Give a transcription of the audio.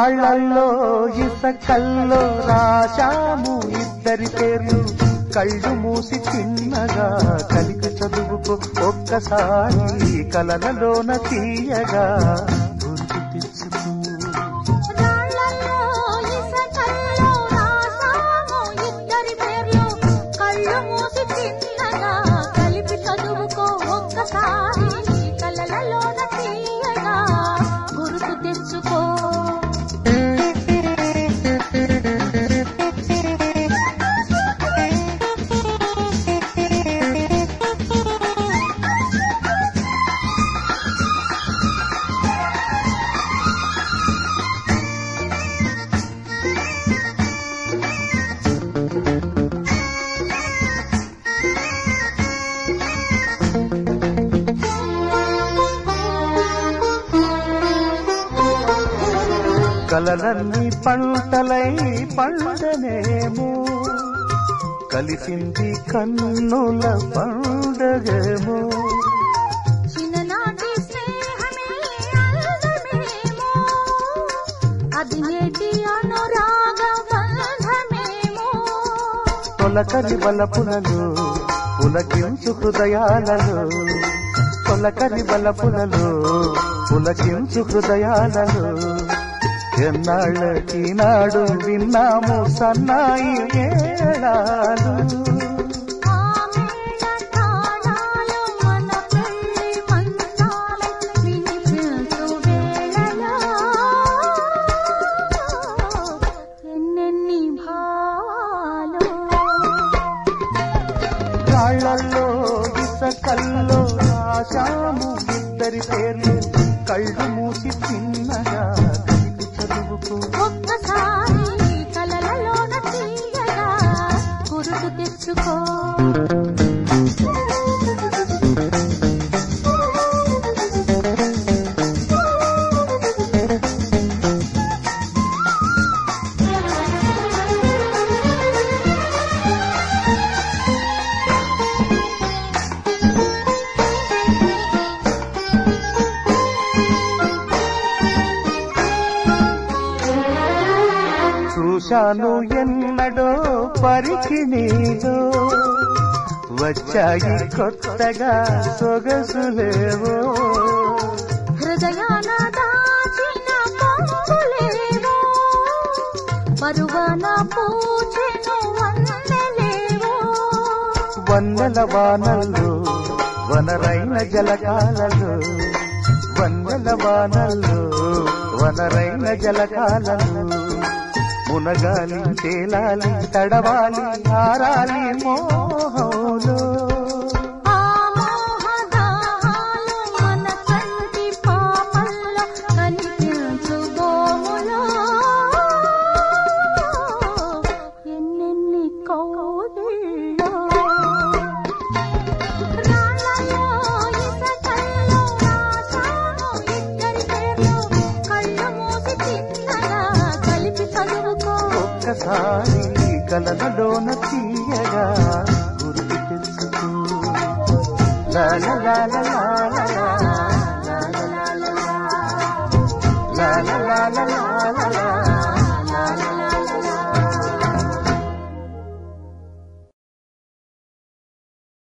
రాళ్లల్లో ఇసకల్లో రాశాము ఇద్దరి పేర్లు కళ్ళు మూసి చిన్నగా కలిగి చదువుకో ఒక్కసారి కలలలోన తీయగా గుర్తు తెచ్చుకో రాళ్ళల్లో ఇసకల్లో రాసాము ఇద్దరి పేర్లు కళ్ళు మూసి చిన్నగా కలిపి చదువుకో ఒక్కసారి కలలలోన తీయగా గుర్తు తెచ్చుకో కలలన్నీ పంటలై పండనేమో కలిసింది కన్నుల పండగేమో చిన్ననాటి స్నేహమే అందమేమో అది నేటి అనురాగ బంధమేమో తొలకరి బలపులలో పులకించు హృదయాలలో తొలకరి బలపులలో పులకించు హృదయాలలో ఎన్నాళ్ళకి నాడు విన్నాము సన్నాయి మేళాలు ఆ మేళ తాళాలు మన పెళ్లి మంచాలై వినిపించు వేళలో ఎన్నెన్ని భావాలు రాళ్లల్లో ఇసకల్లో రాశాము ఇద్దరి పేర్లు కళ్ళు మూసి చిన్నగా కలిపి చదువుకో ఒక్కసారి కలలలోన తీయగా గుర్తు తెచ్చుకో చూశాను ఎన్నడో పరికి నీలో వచ్చాయి కొత్తగా సొగసులేవో హృదయాన దాచిన పొంగులేవో పరువన పూచెను వందలేవో వన్నెల వానల్లో వనరైన జలకాలలో వన్నెల వానల్లో వనరైన జలకాలలో మునగాలి తేలాలి తడవాలి ఆరాలి మోహంలో ఆ మోహదాహాలు మన కంటి పాపల్లో కనిపించు గోములో ఎన్నెన్ని కౌగిల్లో రాళ్ళలో ఇసకల్లో రాశాను ఇద్దరి పేర్లు కళ్ళు మూసి చిన్నగా కలిపి చదువుకో ఒక్కసారి కలనలోన తీయగా గుర్తు తెచ్చుకో లా లా లా లా లా లా లా లా లా లా లా లా లా లా లా